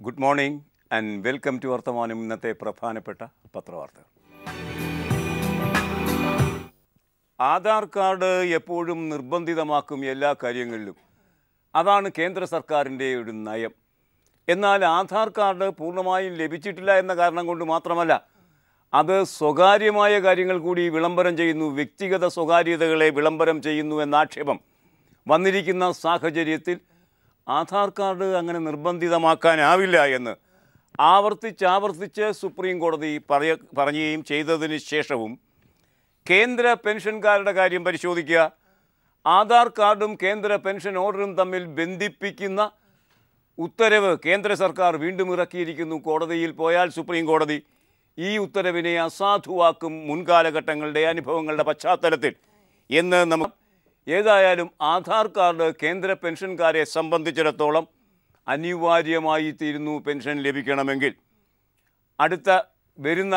good morning and welcome to Varthamanam ഇന്നത്തെ പ്രധാനപ്പെട്ട പത്രവാർത്തകൾ Aadhaar card എപ്പോഴും നിർബന്ധിതമാക്കും എല്ലാ കാര്യങ്ങളിലും അതാണ് കേന്ദ്ര സർക്കാരിൻ്റെ ഒരു നയം എന്നാൽ ആധാർ കാർഡ് പൂർണ്ണമായും ലഭിച്ചിട്ടില്ല എന്ന കാരണം കൊണ്ട് മാത്രമല്ല അത് സ്വകാര്യമായ കാര്യങ്ങൾ കൂടി വിളംബരം ചെയ്യുന്നു വ്യക്തിഗത സ്വകാര്യതകളെ വിളംബരം ചെയ്യുന്നു എന്ന ആക്ഷേപം വന്നിരിക്കുന്ന സാഹചര്യത്തിൽ ആധാർ കാർഡ് അങ്ങനെ നിർബന്ധിതമാക്കാനാവില്ല എന്ന് ആവർത്തിച്ചാവർത്തിച്ച് സുപ്രീം കോടതി പറയ പറയുകയും ചെയ്തതിന് ശേഷവും കേന്ദ്ര പെൻഷൻകാരുടെ കാര്യം പരിശോധിക്കുക ആധാർ കാർഡും കേന്ദ്ര പെൻഷൻ ഓർഡറും തമ്മിൽ ബന്ധിപ്പിക്കുന്ന ഉത്തരവ് കേന്ദ്ര സർക്കാർ വീണ്ടും ഇറക്കിയിരിക്കുന്നു കോടതിയിൽ പോയാൽ സുപ്രീം കോടതി ഈ ഉത്തരവിനെ അസാധുവാക്കും മുൻകാലഘട്ടങ്ങളുടെ അനുഭവങ്ങളുടെ പശ്ചാത്തലത്തിൽ എന്ന് നമ്മൾ ഏതായാലും ആധാർ കാർഡ് കേന്ദ്ര പെൻഷൻകാരെ സംബന്ധിച്ചിടത്തോളം അനിവാര്യമായി തീരുന്നു പെൻഷൻ ലഭിക്കണമെങ്കിൽ അടുത്ത വരുന്ന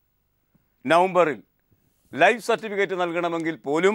നവംബറിൽ ലൈഫ് സർട്ടിഫിക്കറ്റ് നൽകണമെങ്കിൽ പോലും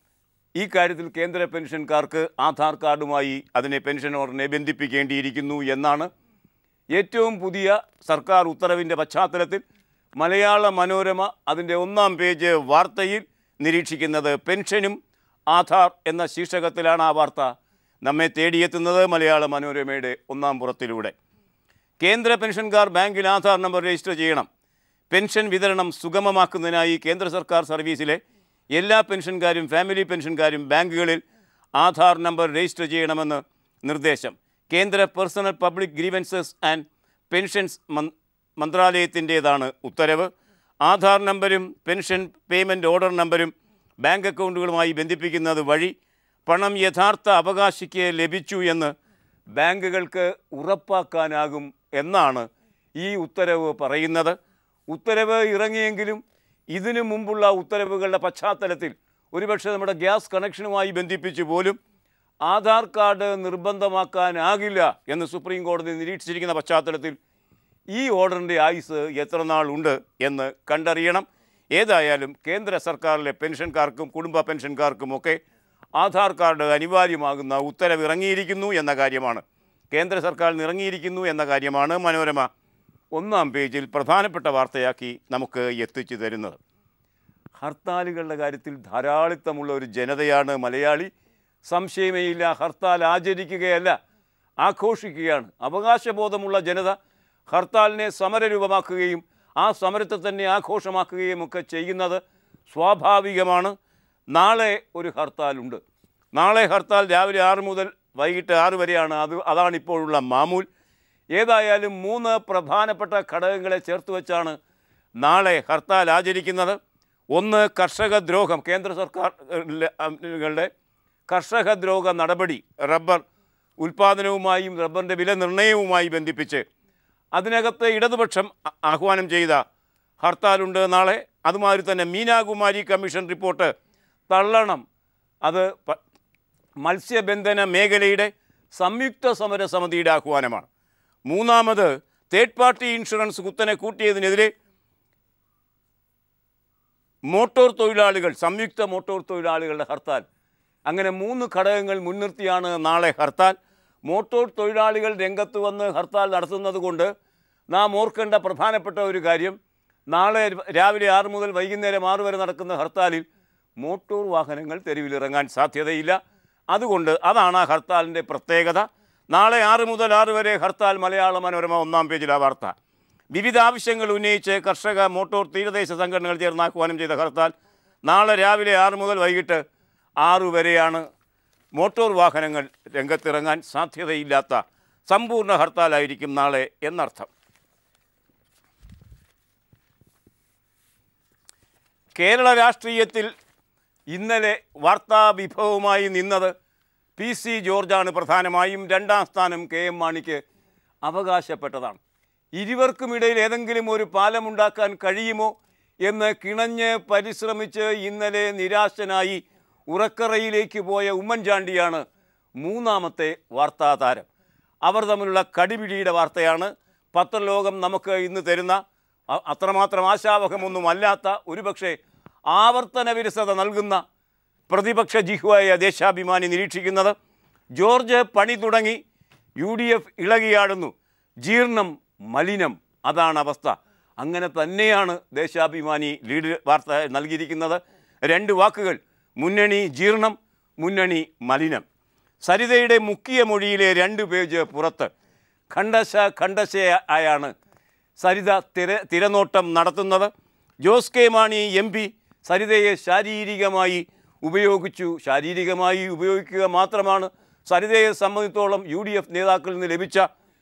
ഈ കാര്യത്തിൽ കേന്ദ്ര പെൻഷൻകാർക്ക് ആധാർ കാർഡുമായി അതിനെ പെൻഷൻ ഓർഡറിനെ ബന്ധിപ്പിക്കേണ്ടിയിരിക്കുന്നു എന്നാണ് ഏറ്റവും പുതിയ സർക്കാർ ഉത്തരവിൻ്റെ പശ്ചാത്തലത്തിൽ മലയാള മനോരമ അതിൻ്റെ ഒന്നാം പേജ് വാർത്തയിൽ നിരീക്ഷിക്കുന്നത് പെൻഷനും ആധാർ എന്ന ശീർഷകത്തിലാണ് ആ വാർത്ത നമ്മെ തേടിയെത്തുന്നത് മലയാള മനോരമയുടെ ഒന്നാം പുറത്തിലൂടെ കേന്ദ്ര പെൻഷൻകാർ ബാങ്കിൽ ആധാർ നമ്പർ രജിസ്റ്റർ ചെയ്യണം പെൻഷൻ വിതരണം സുഗമമാക്കുന്നതിനായി കേന്ദ്ര സർക്കാർ സർവീസിലെ എല്ലാ പെൻഷൻകാരും ഫാമിലി പെൻഷൻകാരും ബാങ്കുകളിൽ ആധാർ നമ്പർ രജിസ്റ്റർ ചെയ്യണമെന്ന് നിർദ്ദേശം കേന്ദ്ര personnel public grievances and pensions മന്- മന്ത്രാലയത്തിൻ്റേതാണ് ഉത്തരവ് ആധാർ നമ്പരും പെൻഷൻ പേയ്മെൻറ്റ് ഓർഡർ നമ്പരും ബാങ്ക് അക്കൗണ്ടുകളുമായി ബന്ധിപ്പിക്കുന്നത് വഴി പണം യഥാർത്ഥ അവകാശിക്ക് ലഭിച്ചു എന്ന് ബാങ്കുകൾക്ക് ഉറപ്പാക്കാനാകും എന്നാണ് ഈ ഉത്തരവ് പറയുന്നത് ഉത്തരവ് ഇറങ്ങിയെങ്കിലും ഇതിനു മുമ്പുള്ള ഉത്തരവുകളുടെ പശ്ചാത്തലത്തിൽ ഒരുപക്ഷെ നമ്മുടെ ഗ്യാസ് കണക്ഷനുമായി ബന്ധിപ്പിച്ച് പോലും ആധാർ കാർഡ് നിർബന്ധമാക്കാനാകില്ല എന്ന് സുപ്രീം കോടതി നിരീക്ഷിച്ചിരിക്കുന്ന പശ്ചാത്തലത്തിൽ ഈ ഓർഡറിൻ്റെ ആയുസ് എത്ര നാളുണ്ട് എന്ന് കണ്ടറിയണം ഏതായാലും കേന്ദ്ര സർക്കാരിലെ പെൻഷൻകാർക്കും കുടുംബ പെൻഷൻകാർക്കുമൊക്കെ ആധാർ കാർഡ് അനിവാര്യമാകുന്ന ഉത്തരവ് ഇറങ്ങിയിരിക്കുന്നു എന്ന കാര്യമാണ് കേന്ദ്ര സർക്കാരിൽ ഇറങ്ങിയിരിക്കുന്നു എന്ന കാര്യമാണ് മനോരമ ഒന്നാം പേജിൽ പ്രധാനപ്പെട്ട വാർത്തയാക്കി നമുക്ക് എത്തിച്ചു തരുന്നത് ഹർത്താലുകളുടെ കാര്യത്തിൽ ധാരാളിത്തമുള്ള ഒരു ജനതയാണ് മലയാളി സംശയമേയില്ല ഹർത്താൽ ആചരിക്കുകയല്ല ആഘോഷിക്കുകയാണ് അവകാശബോധമുള്ള ജനത ഹർത്താലിനെ സമരരൂപമാക്കുകയും ആ സമരത്തെ തന്നെ ആഘോഷമാക്കുകയും ഒക്കെ ചെയ്യുന്നത് സ്വാഭാവികമാണ് നാളെ ഒരു ഹർത്താലുണ്ട് നാളെ ഹർത്താൽ രാവിലെ ആറ് മുതൽ വൈകിട്ട് ആറ് വരെയാണ് അത് അതാണ് ഇപ്പോഴുള്ള മാമൂൽ ഏതായാലും മൂന്ന് പ്രധാനപ്പെട്ട ഘടകങ്ങളെ ചേർത്ത് വെച്ചാണ് നാളെ ഹർത്താൽ ആചരിക്കുന്നത് ഒന്ന് കർഷക ദ്രോഹം കേന്ദ്ര സർക്കാരുകളുടെ കർഷക ദ്രോഹ നടപടി റബ്ബർ ഉൽപ്പാദനവുമായും റബ്ബറിൻ്റെ വില നിർണ്ണയവുമായി ബന്ധിപ്പിച്ച് അതിനകത്ത് ഇടതുപക്ഷം ആ- ആഹ്വാനം ചെയ്ത ഹർത്താലുണ്ട് നാളെ അതുമാതിരി തന്നെ മീനാകുമാരി കമ്മീഷൻ റിപ്പോർട്ട് തള്ളണം അത് പ- മത്സ്യബന്ധന മേഖലയുടെ സംയുക്ത സമര സമിതിയുടെ ആഹ്വാനമാണ് മൂന്നാമത് തേർഡ് പാർട്ടി ഇൻഷുറൻസ് കുത്തനെ കൂട്ടിയതിനെതിരെ മോട്ടോർ തൊഴിലാളികൾ സംയുക്ത മോട്ടോർ തൊഴിലാളികളുടെ ഹർത്താൽ അങ്ങനെ മൂന്ന് ഘടകങ്ങൾ മുൻനിർത്തിയാണ് നാളെ ഹർത്താൽ മോട്ടോർ തൊഴിലാളികൾ രംഗത്ത് വന്ന് ഹർത്താൽ നടത്തുന്നത് കൊണ്ട് നാം ഓർക്കേണ്ട പ്രധാനപ്പെട്ട ഒരു കാര്യം നാളെ രാവിലെ ആറ് മുതൽ വൈകുന്നേരം ആറ് വരെ നടക്കുന്ന ഹർത്താലിൽ മോട്ടോർ വാഹനങ്ങൾ തെരുവിലിറങ്ങാൻ സാധ്യതയില്ല അതുകൊണ്ട് അതാണ് ആ ഹർത്താലിൻ്റെ പ്രത്യേകത നാളെ ആറ് മുതൽ ആറ് വരെ ഹർത്താൽ മലയാള മനോരമ ഒന്നാം പേജിൽ ആ വാർത്ത വിവിധ ആവശ്യങ്ങൾ ഉന്നയിച്ച് കർഷക മോട്ടോർ തീരദേശ സംഘടനകൾ ചേർന്ന് ആഹ്വാനം ചെയ്ത ഹർത്താൽ നാളെ രാവിലെ ആറ് മുതൽ വൈകിട്ട് ആറു വരെയാണ് മോട്ടോർ വാഹനങ്ങൾ രംഗത്തിറങ്ങാൻ സാധ്യതയില്ലാത്ത സമ്പൂർണ്ണ ഹർത്താലായിരിക്കും നാളെ എന്നർത്ഥം കേരള രാഷ്ട്രീയത്തിൽ ഇന്നലെ വാർത്താ വിഭവമായി നിന്നത് പി സി ജോർജാണ് പ്രധാനമായും രണ്ടാം സ്ഥാനം കെ എം മാണിക്ക് അവകാശപ്പെട്ടതാണ് ഇരുവർക്കുമിടയിൽ ഏതെങ്കിലും ഒരു പാലമുണ്ടാക്കാൻ കഴിയുമോ എന്ന് കിണഞ്ഞ് പരിശ്രമിച്ച് ഇന്നലെ നിരാശനായി ഉറക്കറയിലേക്ക് പോയ ഉമ്മൻചാണ്ടിയാണ് മൂന്നാമത്തെ വാർത്താ താരം അവർ തമ്മിലുള്ള കടിപിടിയുടെ വാർത്തയാണ് പത്രലോകം നമുക്ക് ഇന്ന് തരുന്ന അ- അത്രമാത്രം ആശാവഹമൊന്നുമല്ലാത്ത ഒരുപക്ഷെ ആവർത്തന വിരസത നൽകുന്ന പ്രതിപക്ഷ ജിഹ്വായ ദേശാഭിമാനി നിരീക്ഷിക്കുന്നത് ജോർജ് പണി തുടങ്ങി യു ഡി എഫ് ഇളകിയാടുന്നു ജീർണം മലിനം അതാണ് അവസ്ഥ അങ്ങനെ തന്നെയാണ് ദേശാഭിമാനി ലീഡ് വാർത്ത നൽകിയിരിക്കുന്നത് രണ്ട് വാക്കുകൾ മുന്നണി ജീർണം മുന്നണി മലിനം സരിതയുടെ മുക്കിയ മൊഴിയിലെ രണ്ട് പേജ് പുറത്ത് ഖണ്ഡശ ഖണ്ഡശയായാണ് സരിത തിര തിരനോട്ടം നടത്തുന്നത് Jose K Mani M P സരിതയെ ശാരീരികമായി ഉപയോഗിച്ചു ശാരീരികമായി ഉപയോഗിക്കുക മാത്രമാണ് സരിതയെ സംബന്ധിച്ചോളം യു ഡി എഫ് നേതാക്കളിൽ നിന്ന് ലഭിച്ച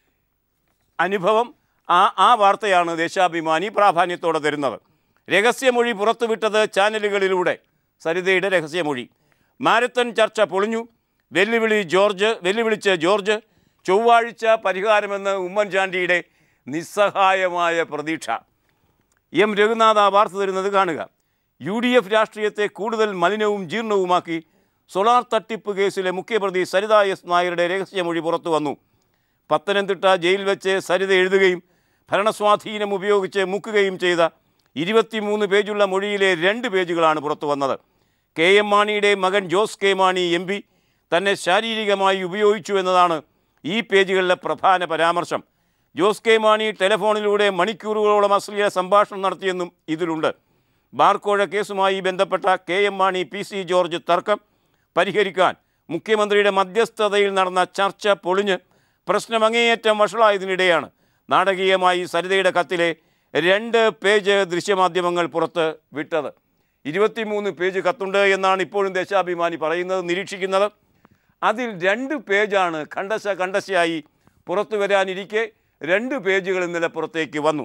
അനുഭവം ആ ആ വാർത്തയാണ് ദേശാഭിമാനി പ്രാധാന്യത്തോടെ തരുന്നത് രഹസ്യമൊഴി പുറത്തുവിട്ടത് ചാനലുകളിലൂടെ സരിതയുടെ രഹസ്യമൊഴി മാരത്തൺ ചർച്ച പൊളിഞ്ഞു വെല്ലുവിളി ജോർജ് വെല്ലുവിളിച്ച് ജോർജ് ചൊവ്വാഴ്ച പരിഹാരമെന്ന് ഉമ്മൻചാണ്ടിയുടെ നിസ്സഹായമായ പ്രതീക്ഷ എം രഘുനാഥ് ആ വാർത്ത തരുന്നത് കാണുക യു ഡി എഫ് രാഷ്ട്രീയത്തെ കൂടുതൽ മലിനവും ജീർണവുമാക്കി സോളാർ തട്ടിപ്പ് കേസിലെ മുഖ്യപ്രതി സരിത എസ് നായരുടെ രഹസ്യമൊഴി പുറത്തു വന്നു പത്തനംതിട്ട ജയിൽ വെച്ച് സരിത എഴുതുകയും ഭരണസ്വാധീനം ഉപയോഗിച്ച് മുക്കുകയും ചെയ്ത ഇരുപത്തിമൂന്ന് പേജുള്ള മൊഴിയിലെ രണ്ട് പേജുകളാണ് പുറത്തു വന്നത് കെ എം മാണിയുടെ മകൻ Jose K Mani M P തന്നെ ശാരീരികമായി ഉപയോഗിച്ചു എന്നതാണ് ഈ പേജുകളിലെ പ്രധാന പരാമർശം ജോസ് കെ മാണി ടെലിഫോണിലൂടെ മണിക്കൂറുകളോളം അശ്ലീല സംഭാഷണം നടത്തിയെന്നും ഇതിലുണ്ട് ബാർക്കോഴ കേസുമായി ബന്ധപ്പെട്ട K M Mani P C George തർക്കം പരിഹരിക്കാൻ മുഖ്യമന്ത്രിയുടെ മധ്യസ്ഥതയിൽ നടന്ന ചർച്ച പൊളിഞ്ഞ് പ്രശ്നം അങ്ങേയറ്റം വഷളായതിനിടെയാണ് നാടകീയമായി സരിതയുടെ കത്തിലെ രണ്ട് പേജ് ദൃശ്യമാധ്യമങ്ങൾ പുറത്ത് വിട്ടത് ഇരുപത്തിമൂന്ന് പേജ് കത്തുണ്ട് എന്നാണ് ഇപ്പോഴും ദേശാഭിമാനി പറയുന്നത് നിരീക്ഷിക്കുന്നത് അതിൽ രണ്ട് പേജാണ് ഖണ്ഡശ ഖണ്ഡശയായി പുറത്തു വരാനിരിക്കെ രണ്ട് പേജുകൾ ഇന്നലെ പുറത്തേക്ക് വന്നു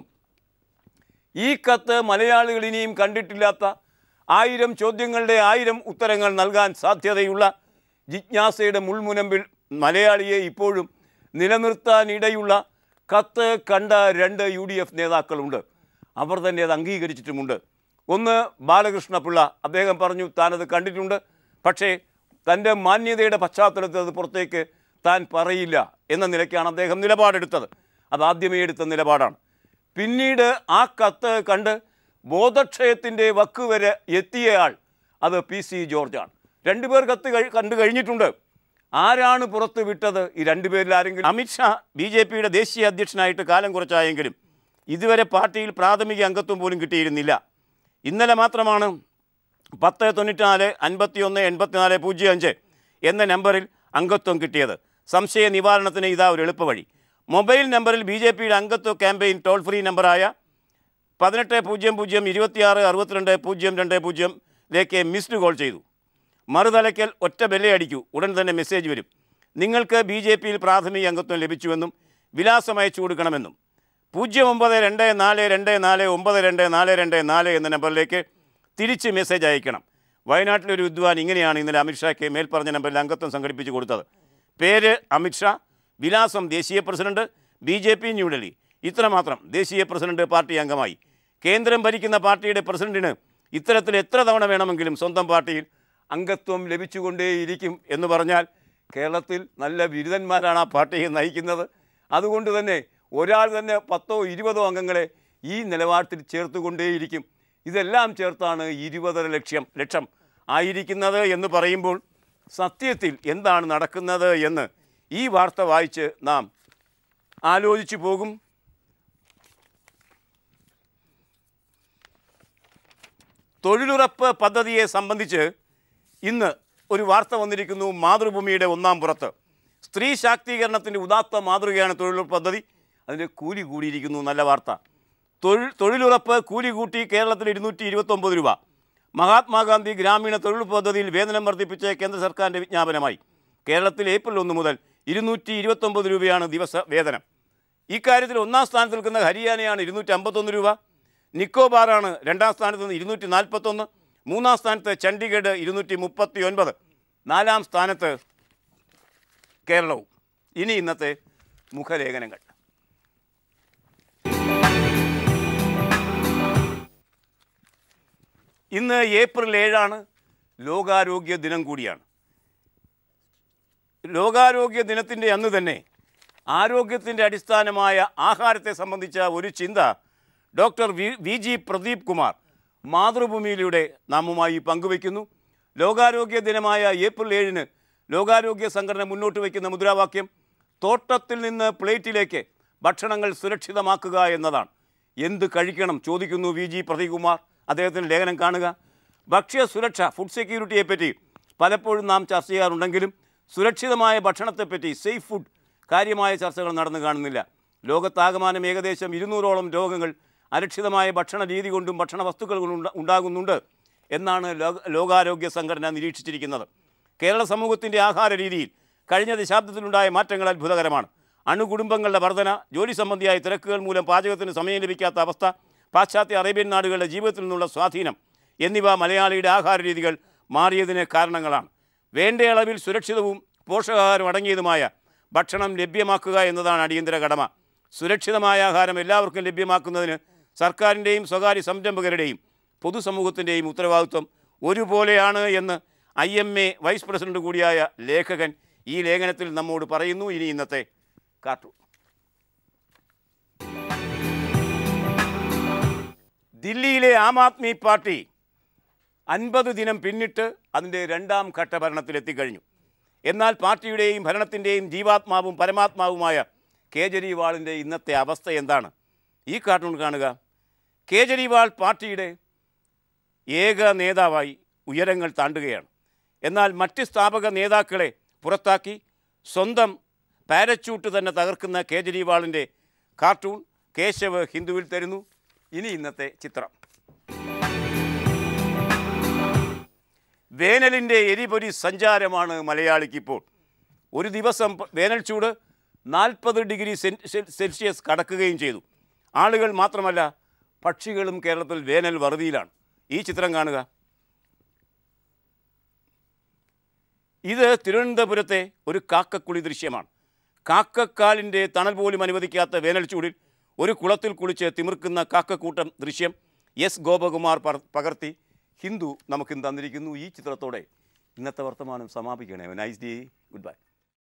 ഈ കത്ത് മലയാളികൾ ഇനിയും കണ്ടിട്ടില്ലാത്ത ആയിരം ചോദ്യങ്ങളുടെ ആയിരം ഉത്തരങ്ങൾ നൽകാൻ സാധ്യതയുള്ള ജിജ്ഞാസയുടെ മുൾമുനമ്പിൽ മലയാളിയെ ഇപ്പോഴും നിലനിർത്താനിടയുള്ള കത്ത് കണ്ട രണ്ട് യു ഡി എഫ് നേതാക്കളുണ്ട് അവർ തന്നെ അത് അംഗീകരിച്ചിട്ടുമുണ്ട് ഒന്ന് ബാലകൃഷ്ണപിള്ള അദ്ദേഹം പറഞ്ഞു താനത് കണ്ടിട്ടുണ്ട് പക്ഷേ തൻ്റെ മാന്യതയുടെ പശ്ചാത്തലത്തിൽ അത് പുറത്തേക്ക് താൻ പറയില്ല എന്ന നിലയ്ക്കാണ് അദ്ദേഹം നിലപാടെടുത്തത് അത് ആദ്യമേ എടുത്ത നിലപാടാണ് പിന്നീട് ആ കത്ത് കണ്ട് ബോധക്ഷയത്തിൻ്റെ വക്ക് വരെ എത്തിയയാൾ അത് പി സി ജോർജാണ് രണ്ടുപേർ കത്ത് കഴി കണ്ടു കഴിഞ്ഞിട്ടുണ്ട് ആരാണ് പുറത്ത് വിട്ടത് ഈ രണ്ടുപേരിൽ ആരെങ്കിലും അമിത്ഷാ ബി ജെ പിയുടെ ദേശീയ അധ്യക്ഷനായിട്ട് കാലം കുറച്ചായെങ്കിലും ഇതുവരെ പാർട്ടിയിൽ പ്രാഥമിക അംഗത്വം പോലും കിട്ടിയിരുന്നില്ല ഇന്നലെ മാത്രമാണ് പത്ത് തൊണ്ണൂറ്റിനാല് അൻപത്തി ഒന്ന് എൺപത്തിനാല് പൂജ്യം അഞ്ച് എന്ന നമ്പറിൽ അംഗത്വം കിട്ടിയത് സംശയ നിവാരണത്തിന് ഇതാ ഒരു എളുപ്പവഴി മൊബൈൽ നമ്പറിൽ ബി ജെ പിയുടെ അംഗത്വ ക്യാമ്പയിൻ ടോൾ ഫ്രീ നമ്പറായ പതിനെട്ട് പൂജ്യം പൂജ്യം ഇരുപത്തിയാറ് അറുപത്തിരണ്ട് പൂജ്യം രണ്ട് പൂജ്യംലേക്ക് മിസ്ഡ് കോൾ ചെയ്തു മറുതലയ്ക്കൽ ഒറ്റ ബെല്ലയടിക്കൂ ഉടൻ തന്നെ മെസ്സേജ് വരും നിങ്ങൾക്ക് ബി ജെ പിയിൽ പ്രാഥമിക അംഗത്വം ലഭിച്ചുവെന്നും വിലാസം അയച്ചു കൊടുക്കണമെന്നും പൂജ്യം ഒമ്പത് രണ്ട് നാല് രണ്ട് നാല് ഒമ്പത് രണ്ട് നാല് രണ്ട് നാല് എന്ന നമ്പറിലേക്ക് തിരിച്ച് മെസ്സേജ് അയക്കണം വയനാട്ടിലൊരു വിദ്വാൻ ഇങ്ങനെയാണ് ഇന്നലെ അമിത്ഷായ്ക്ക് മേൽപ്പറഞ്ഞ നമ്പറിൽ അംഗത്വം സംഘടിപ്പിച്ചു കൊടുത്തത് പേര് അമിത്ഷാ വിലാസം ദേശീയ president B J P New Delhi ഇത്രമാത്രം ദേശീയ പ്രസിഡന്റ് പാർട്ടി അംഗമായി കേന്ദ്രം ഭരിക്കുന്ന പാർട്ടിയുടെ പ്രസിഡന്റിന് ഇത്തരത്തിൽ എത്ര തവണ വേണമെങ്കിലും സ്വന്തം പാർട്ടിയിൽ അംഗത്വം ലഭിച്ചുകൊണ്ടേയിരിക്കും എന്ന് പറഞ്ഞാൽ കേരളത്തിൽ നല്ല ബിരുദന്മാരാണ് ആ പാർട്ടിയെ നയിക്കുന്നത് അതുകൊണ്ട് തന്നെ ഒരാൾ തന്നെ പത്തോ ഇരുപതോ അംഗങ്ങളെ ഈ നിലവാരത്തിൽ ചേർത്തുകൊണ്ടേയിരിക്കും ഇതെല്ലാം ചേർത്താണ് ഇരുപതര ലക്ഷം ലക്ഷം ആയിരിക്കുന്നത് എന്ന് പറയുമ്പോൾ സത്യത്തിൽ എന്താണ് നടക്കുന്നത് എന്ന് ഈ വാർത്ത വായിച്ച് നാം ആലോചിച്ചു പോകും തൊഴിലുറപ്പ് പദ്ധതിയെ സംബന്ധിച്ച് ഇന്ന് ഒരു വാർത്ത വന്നിരിക്കുന്നു മാതൃഭൂമിയുടെ ഒന്നാം പുറത്ത് സ്ത്രീ ശാക്തീകരണത്തിൻ്റെ ഉദാത്ത മാതൃകയാണ് തൊഴിലുറപ്പ് പദ്ധതി അതിൻ്റെ കൂലി കൂടിയിരിക്കുന്നു നല്ല വാർത്ത തൊഴിൽ തൊഴിലുറപ്പ് കൂലി കൂട്ടി കേരളത്തിൽ ഇരുന്നൂറ്റി ഇരുപത്തൊമ്പത് രൂപ മഹാത്മാഗാന്ധി ഗ്രാമീണ തൊഴിലുറപ്പ് പദ്ധതിയിൽ വേതനം വർദ്ധിപ്പിച്ച കേന്ദ്ര സർക്കാരിൻ്റെ വിജ്ഞാപനമായി കേരളത്തിൽ ഏപ്രിൽ ഒന്ന് മുതൽ ഇരുന്നൂറ്റി ഇരുപത്തൊമ്പത് രൂപയാണ് ദിവസ വേതനം ഇക്കാര്യത്തിൽ ഒന്നാം സ്ഥാനത്ത് നിൽക്കുന്ന ഹരിയാനയാണ് ഇരുന്നൂറ്റി അമ്പത്തൊന്ന് രൂപ നിക്കോബാറാണ് രണ്ടാം സ്ഥാനത്ത് നിന്ന് ഇരുന്നൂറ്റി നാൽപ്പത്തൊന്ന് മൂന്നാം സ്ഥാനത്ത് ചണ്ഡീഗഡ് ഇരുന്നൂറ്റി മുപ്പത്തി ഒൻപത് നാലാം സ്ഥാനത്ത് കേരളവും ഇനി ഇന്നത്തെ മുഖലേഖനങ്ങൾ ഇന്ന് ഏപ്രിൽ ഏഴാണ് ലോകാരോഗ്യ ദിനം കൂടിയാണ് ലോകാരോഗ്യ ദിനത്തിൻ്റെ അന്ന് തന്നെ ആരോഗ്യത്തിൻ്റെ അടിസ്ഥാനമായ ആഹാരത്തെ സംബന്ധിച്ച ഒരു ചിന്ത doctor V V G Pradeep Kumar മാതൃഭൂമിയിലൂടെ നാമുമായി പങ്കുവയ്ക്കുന്നു ലോകാരോഗ്യ ദിനമായ ഏപ്രിൽ ഏഴിന് ലോകാരോഗ്യ സംഘടന മുന്നോട്ട് വയ്ക്കുന്ന മുദ്രാവാക്യം തോട്ടത്തിൽ നിന്ന് പ്ലേറ്റിലേക്ക് ഭക്ഷണങ്ങൾ സുരക്ഷിതമാക്കുക എന്നതാണ് എന്ത് കഴിക്കണം ചോദിക്കുന്നു വി ജി പ്രദീപകുമാർ അദ്ദേഹത്തിൻ്റെ ലേഖനം കാണുക ഭക്ഷ്യ സുരക്ഷ ഫുഡ് സെക്യൂരിറ്റിയെപ്പറ്റി പലപ്പോഴും നാം ചർച്ച ചെയ്യാറുണ്ടെങ്കിലും സുരക്ഷിതമായ ഭക്ഷണത്തെപ്പറ്റി സേഫ് ഫുഡ് കാര്യമായ ചർച്ചകൾ നടന്നു കാണുന്നില്ല ലോകത്താകമാനം ഏകദേശം ഇരുന്നൂറോളം രോഗങ്ങൾ അരക്ഷിതമായ ഭക്ഷണ രീതി കൊണ്ടും ഭക്ഷണ വസ്തുക്കൾ കൊണ്ടും ഉണ്ടാ- ഉണ്ടാകുന്നുണ്ട് എന്നാണ് ലോക ലോകാരോഗ്യ സംഘടന നിരീക്ഷിച്ചിരിക്കുന്നത് കേരള സമൂഹത്തിൻ്റെ ആഹാര രീതിയിൽ കഴിഞ്ഞ ദശാബ്ദത്തിലുണ്ടായ മാറ്റങ്ങൾ അത്ഭുതകരമാണ് അണുകുടുംബങ്ങളുടെ വർധന ജോലി സംബന്ധിയായ തിരക്കുകൾ മൂലം പാചകത്തിന് സമയം ലഭിക്കാത്ത അവസ്ഥ പാശ്ചാത്യ അറേബ്യൻ നാടുകളുടെ ജീവിതത്തിൽ നിന്നുള്ള സ്വാധീനം എന്നിവ മലയാളിയുടെ ആഹാര രീതികൾ മാറിയതിന് കാരണങ്ങളാണ് വേണ്ട അളവിൽ സുരക്ഷിതവും പോഷകാഹാരം അടങ്ങിയതുമായ ഭക്ഷണം ലഭ്യമാക്കുക എന്നതാണ് അടിയന്തര കടമ സുരക്ഷിതമായ ആഹാരം എല്ലാവർക്കും ലഭ്യമാക്കുന്നതിന് സർക്കാരിൻ്റെയും സ്വകാര്യ സംരംഭകരുടെയും പൊതുസമൂഹത്തിൻ്റെയും ഉത്തരവാദിത്വം ഒരുപോലെയാണ് എന്ന് I M A vice president കൂടിയായ ലേഖകൻ ഈ ലേഖനത്തിൽ നമ്മോട് പറയുന്നു ഇനി ഇന്നത്തെ കാർട്ടൂൺ ദില്ലിയിലെ ആം ആദ്മി പാർട്ടി അൻപത് ദിനം പിന്നിട്ട് അതിൻ്റെ രണ്ടാം ഘട്ട ഭരണത്തിലെത്തിക്കഴിഞ്ഞു എന്നാൽ പാർട്ടിയുടെയും ഭരണത്തിൻ്റെയും ജീവാത്മാവും പരമാത്മാവുമായ കേജ്രിവാളിൻ്റെ ഇന്നത്തെ അവസ്ഥ എന്താണ് ഈ കാർട്ടൂൺ കാണുക കേജ്രിവാൾ പാർട്ടിയുടെ ഏക നേതാവായി ഉയരങ്ങൾ താണ്ടുകയാണ് എന്നാൽ മറ്റ് സ്ഥാപക നേതാക്കളെ പുറത്താക്കി സ്വന്തം പാരച്യൂട്ട് തന്നെ തകർക്കുന്ന കേജ്രിവാളിൻ്റെ കാർട്ടൂൺ കേശവ് ഹിന്ദുവിൽ തരുന്നു ഇനി ഇന്നത്തെ ചിത്രം വേനലിൻ്റെ എരിപൊരി സഞ്ചാരമാണ് മലയാളിക്കിപ്പോൾ ഒരു ദിവസം പ- വേനൽ ചൂട് നാൽപ്പത് ഡിഗ്രി സെൻ- സെൽ- സെൽഷ്യസ് കടക്കുകയും ചെയ്തു ആളുകൾ മാത്രമല്ല പക്ഷികളും കേരളത്തിൽ വേനൽ വറുതിയിലാണ് ഈ ചിത്രം കാണുക ഇത് തിരുവനന്തപുരത്തെ ഒരു കാക്കക്കുളി ദൃശ്യമാണ് കാക്കക്കാലിൻ്റെ തണൽ പോലും അനുവദിക്കാത്ത വേനൽ ചൂടിൽ ഒരു കുളത്തിൽ കുളിച്ച് തിമിർക്കുന്ന കാക്കക്കൂട്ടം ദൃശ്യം എസ് ഗോപകുമാർ പർ- പകർത്തി ഹിന്ദു നമുക്കിന്ന് തന്നിരിക്കുന്നു ഈ ചിത്രത്തോടെ ഇന്നത്തെ വർത്തമാനം സമാപിക്കണേ നൈസ് ഡേ ഗുഡ് ബൈ